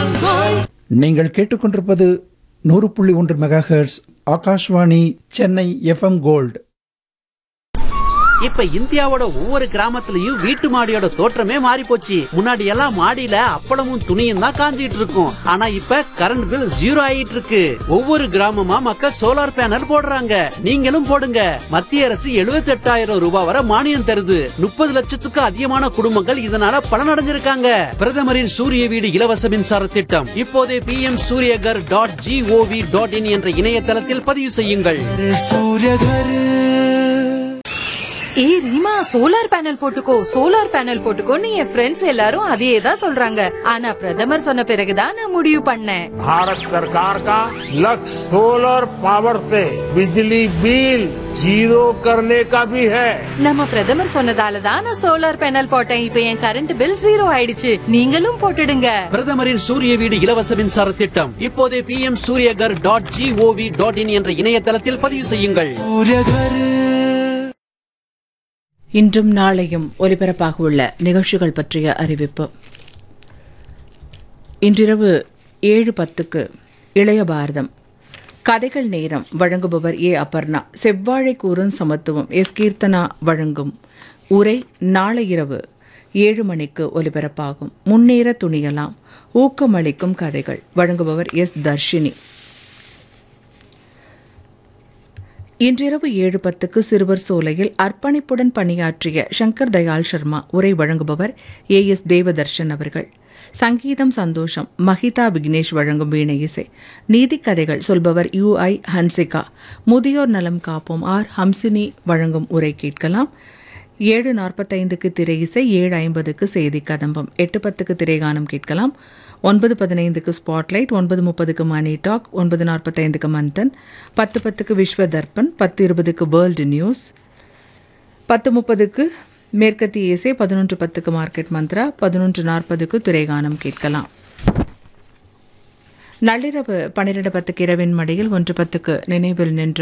நீங்கள் கேட்டுக்கொண்டிருப்பது நூறு புள்ளி ஒன்று mega hertz Akashvani Chennai FM Gold இப்ப இந்தியாவோட ஒவ்வொரு கிராமத்துலயும் வீட்டு மாடியோட தோற்றமே மாறி போச்சு முன்னாடி எல்லாம் மாடியில அப்பளமும் துணியும் தான் காஞ்சிட்டு இருக்கும் ஆனா இப்ப கரண்ட் பில் ஜீரோ ஆயிட்டு இருக்கு ஒவ்வொரு கிராமமா மக்கள் சோலார் பேனல் போடுறாங்க நீங்களும் போடுங்க மத்திய அரசு 78000 ரூபாய் வரை மானியம் தருது முப்பது லட்சத்துக்கு அதிகமான குடும்பங்கள் இதனால பலனடைஞ்சிருக்காங்க பிரதமரின் சூரிய வீடு இலவச மின்சார திட்டம் இப்போதே P M Suryaghar dot GOV dot in என்ற இணையதளத்தில் பதிவு செய்யுங்கள் ஏய் ரீமா சோலார் பேனல் போட்டுக்கோ சோலார் பேனல் போட்டுக்கோன்னு என் ஃப்ரெண்ட்ஸ் எல்லாரும் அதையே தான் சொல்றாங்க ஆனா பிரதமர் சொன்ன பிறகுதான் நான் முடிவு பண்ணேன் भारत सरकार का लक्ष्य सोलर पावर से बिजली बिल जीरो करने का भी है நம்ம பிரதமர் சொன்னதால தான் நான் சோலார் பேனல் போட்டேன் இப்ப என் கரண்ட் பில் ஜீரோ ஆயிடுச்சு நீங்களும் போட்டுடுங்க பிரதமரின் சூரிய வீடு இலவச மின்சார திட்டம் இப்போதே P M Suryaghar dot GOV dot in என்ற இணையதளத்தில் பதிவு செய்யுங்கள் இன்றும் நாளையும் ஒலிபரப்பாக உள்ள நிகழ்ச்சிகள் பற்றிய அறிவிப்பு இன்றிரவு ஏழு பத்துக்கு இளைய பாரதம் கதைகள் நேரம் வழங்குபவர் ஏ அபர்ணா செவ்வாழை கூறும் சமத்துவம் எஸ் கீர்த்தனா வழங்கும் உரை நாளை இரவு ஏழு மணிக்கு ஒலிபரப்பாகும் முன்னேற துணியலாம் ஊக்கமளிக்கும் கதைகள் வழங்குபவர் எஸ் தர்ஷினி இன்றிரவு ஏழு பத்துக்கு சிறுவர் சோலையில் அர்ப்பணிப்புடன் பணியாற்றிய சங்கர் தயாள் சர்மா உரை வழங்குபவர் ஏ எஸ் தேவதர்ஷன் அவர்கள் சங்கீதம் சந்தோஷம் மஹிதா விக்னேஷ் வழங்கும் வீணை இசை நீதிக்கதைகள் சொல்பவர் யு ஐ ஹன்சிகா முதியோர் நலம் காப்போம் ஆர் ஹம்சினி வழங்கும் உரை கேட்கலாம் ஏழு நாற்பத்தைந்துக்கு திரை இசை ஏழு ஐம்பதுக்கு செய்தி கதம்பம் எட்டு பத்துக்கு திரைகானம் கேட்கலாம் ஒன்பது பதினைந்துக்கு ஸ்பாட்லைட் ஒன்பது முப்பதுக்கு மணி டாக் ஒன்பது நாற்பத்தைந்துக்கு மந்தன் பத்து பத்துக்கு விஸ்வ தர்ப்பன் பத்து இருபதுக்கு வேர்ல்டு நியூஸ் பத்து முப்பதுக்கு மேற்கத்திய இசை பதினொன்று பத்துக்கு மார்க்கெட் மந்த்ரா பதினொன்று நாற்பதுக்கு திரைகானம் கேட்கலாம் நள்ளிரவு பன்னிரண்டு பத்துக்கு இரவின் மடியில் ஒன்று பத்துக்கு நினைவில் நின்ற